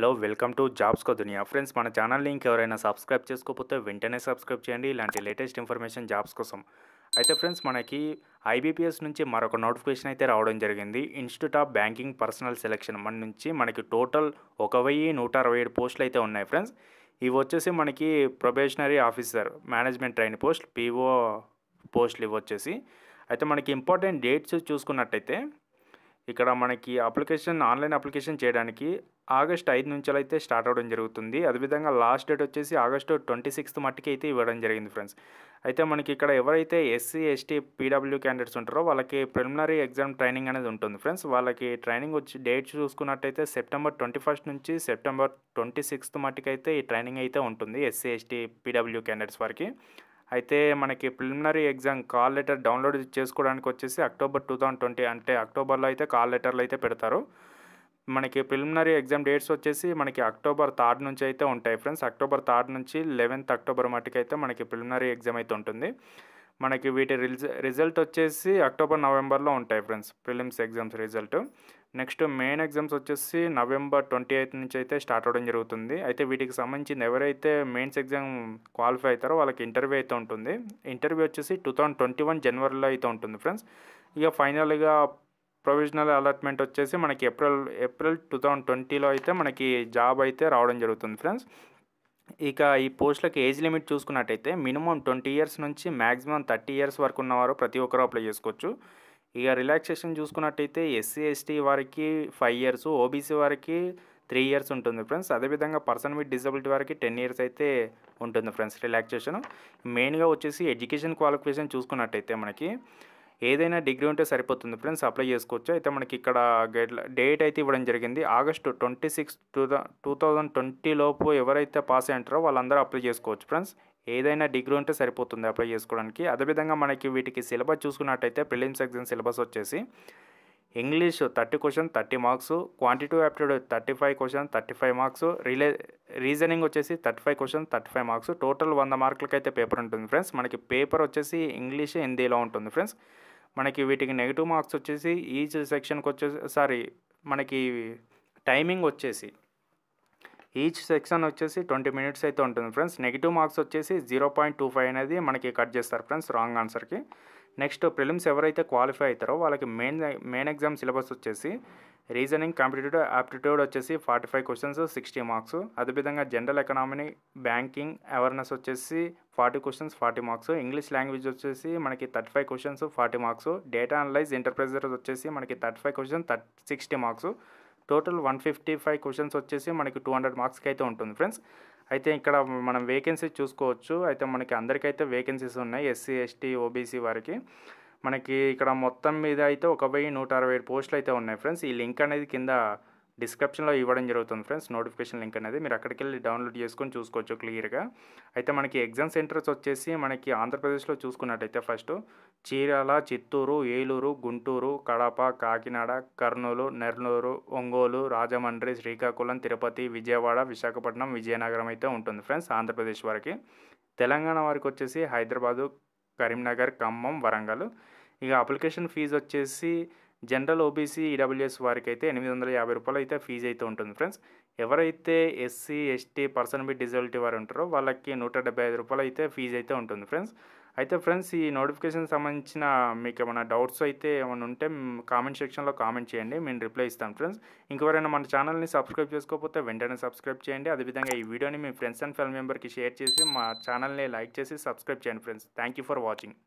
hello welcome to జాబ్స్కో దునియా friends మన channel link ఎవరైనా సబ్స్క్రైబ్ చేసుకోకపోతే వెంటనే సబ్స్క్రైబ్ చేయండి ఇలాంటి లేటెస్ట్ ఇన్ఫర్మేషన్ జాబ్స్ కోసం అయితే ఫ్రెండ్స్ మనకి ఐబీపీఎస్ నుంచి మరొక నోటిఫికేషన్ అయితే రావడం జరిగింది institute of banking personnel selection మన నుంచి మనకి టోటల్ ఒక వెయ్యి నూట అరవై ఏడు పోస్టులు అయితే ఉన్నాయి ఫ్రెండ్స్ ఇవి వచ్చేసి మనకి probationary officer management train post PO పోస్టులు ఇవి వచ్చేసి అయితే మనకి ఇంపార్టెంట్ డేట్స్ చూసుకున్నట్టయితే ఇక్కడ మనకి అప్లికేషన్ ఆన్లైన్ అప్లికేషన్ చేయడానికి ఆగస్ట్ ఐదు నుంచి అయితే స్టార్ట్ అవ్వడం జరుగుతుంది అదేవిధంగా లాస్ట్ డేట్ వచ్చేసి ఆగస్టు ట్వంటీ సిక్స్త్ మట్టికి అయితే ఇవ్వడం జరిగింది ఫ్రెండ్స్ అయితే మనకి ఇక్కడ ఎవరైతే ఎస్సీ ఎస్టీ పీడబ్ల్యూ క్యాండిడేట్స్ ఉంటారో వాళ్ళకి ప్రిలిమినరీ ఎగ్జామ్ ట్రైనింగ్ అనేది ఉంటుంది ఫ్రెండ్స్ వాళ్ళకి ట్రైనింగ్ వచ్చి డేట్ చూసుకున్నట్టయితే సెప్టెంబర్ ట్వంటీ ఫస్ట్ నుంచి సెప్టెంబర్ ట్వంటీ సిక్స్త్ మట్టికి అయితే ఈ ట్రైనింగ్ అయితే ఉంటుంది ఎస్సీ ఎస్టీ పీడబ్ల్యూ క్యాండిడేట్స్ వారికి అయితే మనకి preliminary exam call letter download చేసుకోవడానికి వచ్చేసి అక్టోబర్ టూ థౌజండ్ ట్వంటీ అంటే అక్టోబర్లో అయితే కాల్ లెటర్లు అయితే పెడతారు మనకి ప్రిలిమినరీ ఎగ్జామ్ డేట్స్ వచ్చేసి మనకి అక్టోబర్ థర్డ్ నుంచి అయితే ఉంటాయి ఫ్రెండ్స్ అక్టోబర్ థర్డ్ నుంచి లెవెన్త్ అక్టోబర్ మట్టుకు అయితే మనకి ప్రిలిమినరీ ఎగ్జామ్ అయితే ఉంటుంది మనకి వీటి రిజ రిజల్ట్ వచ్చేసి అక్టోబర్ నవంబర్లో ఉంటాయి friends prelims exams result next main exams వచ్చేసి నవంబర్ ట్వంటీ ఎయిత్ నుంచి అయితే స్టార్ట్ అవ్వడం జరుగుతుంది అయితే వీటికి సంబంధించిన ఎవరైతే మెయిన్స్ ఎగ్జామ్ క్వాలిఫై అవుతారో వాళ్ళకి ఇంటర్వ్యూ అయితే ఉంటుంది ఇంటర్వ్యూ వచ్చేసి టూ థౌజండ్ ట్వంటీ వన్ జనవరిలో అయితే ఉంటుంది ఫ్రెండ్స్ ఇక ఫైనల్గా ప్రొవిజనల్ అలాట్మెంట్ వచ్చేసి మనకి ఏప్రిల్ ఏప్రిల్ టూ థౌజండ్ ట్వంటీలో అయితే మనకి జాబ్ అయితే రావడం జరుగుతుంది ఫ్రెండ్స్ ఇక ఈ పోస్టులకి ఏజ్ లిమిట్ చూసుకున్నట్టయితే మినిమం ట్వంటీ ఇయర్స్ నుంచి మ్యాక్సిమం థర్టీ ఇయర్స్ వరకు ఉన్నవారు ప్రతి ఒక్కరు అప్లై చేసుకోవచ్చు ఇక రిలాక్సేషన్ చూసుకున్నట్టయితే ఎస్సీ ఎస్టీ వారికి ఫైవ్ ఇయర్స్ ఓబీసీ వారికి త్రీ ఇయర్స్ ఉంటుంది ఫ్రెండ్స్ అదేవిధంగా పర్సన్ విత్ డిసబిలిటీ వారికి టెన్ ఇయర్స్ అయితే ఉంటుంది ఫ్రెండ్స్ రిలాక్సేషన్ మెయిన్గా వచ్చేసి ఎడ్యుకేషన్ క్వాలిఫికేషన్ చూసుకున్నట్టయితే మనకి ఏదైనా డిగ్రీ ఉంటే సరిపోతుంది ఫ్రెండ్స్ అప్లై చేసుకోవచ్చు అయితే మనకి ఇక్కడ డేట్ అయితే ఇవ్వడం జరిగింది August twenty six two two thousand twenty లోపు ఎవరైతే పాస్ అయ్యారో వాళ్ళందరూ అప్లై చేసుకోవచ్చు ఫ్రెండ్స్ ఏదైనా డిగ్రీ ఉంటే సరిపోతుంది అప్లై చేసుకోవడానికి అదేవిధంగా మనకి వీటికి సిలబస్ చూసుకున్నట్టయితే ప్రిలిమ్స్ ఎగ్జామ్ సిలబస్ వచ్చేసి English thirty question thirty marks quantitative aptitude thirty five question thirty five marks రిలే రీజనింగ్ వచ్చేసి thirty five question thirty five marks total వంద మార్కులకి అయితే పేపర్ ఉంటుంది ఫ్రెండ్స్ మనకి పేపర్ వచ్చేసి ఇంగ్లీష్ హిందీలో ఉంటుంది ఫ్రెండ్స్ మనకి వీటికి నెగిటివ్ మార్క్స్ వచ్చేసి ఈచ్ సెక్షన్కి వచ్చేసి సారీ మనకి టైమింగ్ వచ్చేసి ఈచ్ సెక్షన్ వచ్చేసి ట్వంటీ మినిట్స్ అయితే ఉంటుంది ఫ్రెండ్స్ నెగిటివ్ మార్క్స్ వచ్చేసి జీరో పాయింట్ టూ ఫైవ్ అనేది మనకి కట్ చేస్తారు ఫ్రెండ్స్ రాంగ్ ఆన్సర్కి నెక్స్ట్ ప్రిలిమ్స్ ఎవరైతే క్వాలిఫై అవుతారో వాళ్ళకి మెయిన్ మెయిన్ ఎగ్జామ్ సిలబస్ వచ్చేసి రీజనింగ్ కాంపిటేటివ్ ఆప్టిట్యూడ్ వచ్చేసి forty five questions sixty marks అదేవిధంగా జనరల్ ఎకనామీ బ్యాంకింగ్ అవేర్నెస్ వచ్చేసి forty questions forty marks English language వచ్చేసి మనకి thirty five questions forty marks data analyse interpreter వచ్చేసి మనకి thirty five question thirty sixty marks total one fifty five questions వచ్చేసి మనకి two hundred మార్క్స్కి అయితే ఉంటుంది ఫ్రెండ్స్ అయితే ఇక్కడ మనం వేకెన్సీ చూసుకోవచ్చు అయితే మనకి అందరికైతే వేకెన్సీస్ ఉన్నాయి ఎస్సీ ఎస్టీ ఓబీసీ వారికి మనకి ఇక్కడ మొత్తం మీద అయితే ఒక వెయ్యి నూట అరవై ఏడు పోస్టులు అయితే ఉన్నాయి ఫ్రెండ్స్ ఈ లింక్ అనేది కింద డిస్క్రిప్షన్లో ఇవ్వడం జరుగుతుంది ఫ్రెండ్స్ నోటిఫికేషన్ లింక్ అనేది మీరు అక్కడికి వెళ్ళి డౌన్లోడ్ చేసుకొని చూసుకోవచ్చు క్లియర్గా అయితే మనకి ఎగ్జామ్ సెంటర్స్ వచ్చేసి మనకి ఆంధ్రప్రదేశ్లో చూసుకున్నట్టయితే ఫస్ట్ చీరాల చిత్తూరు ఏలూరు గుంటూరు కడప కాకినాడ కర్నూలు నెల్లూరు ఒంగోలు రాజమండ్రి శ్రీకాకుళం తిరుపతి విజయవాడ విశాఖపట్నం విజయనగరం అయితే ఉంటుంది ఫ్రెండ్స్ ఆంధ్రప్రదేశ్ వారికి తెలంగాణ వారికి వచ్చేసి హైదరాబాదు కరీంనగర్ ఖమ్మం వరంగల్ ఇక అప్లికేషన్ ఫీజు వచ్చేసి జనరల్ ఓబీసీ ఈడబ్ల్యూఎస్ వారికి అయితే ఎనిమిది వందల యాభై రూపాయలు అయితే ఫీజు అయితే ఉంటుంది ఫ్రెండ్స్ ఎవరైతే SC ST person with disability వారు ఉంటారో వాళ్ళకి నూట డెబ్బై ఐదు రూపాయలు అయితే ఫీజు అయితే ఉంటుంది ఫ్రెండ్స్ అయితే ఫ్రెండ్స్ ఈ నోటిఫికేషన్ సంబంధించిన మీకు ఏమైనా డౌట్స్ అయితే ఏమైనా ఉంటే కామెంట్ సెక్షన్లో కామెంట్ చేయండి మేము రిప్లై ఇస్తాం ఫ్రెండ్స్ ఇంకెవరైనా మన ఛానల్ని సబ్స్క్రైబ్ చేసుకోకపోతే వెంటనే సబ్స్క్రైబ్ చేయండి అదేవిధంగా ఈ వీడియోని మీ ఫ్రెండ్స్ అండ్ ఫ్యామిలీ మెంబర్కి షేర్ చేసి మా ఛానల్ని లైక్ చేసి సబ్స్క్రైబ్ చేయండి friends thank you for watching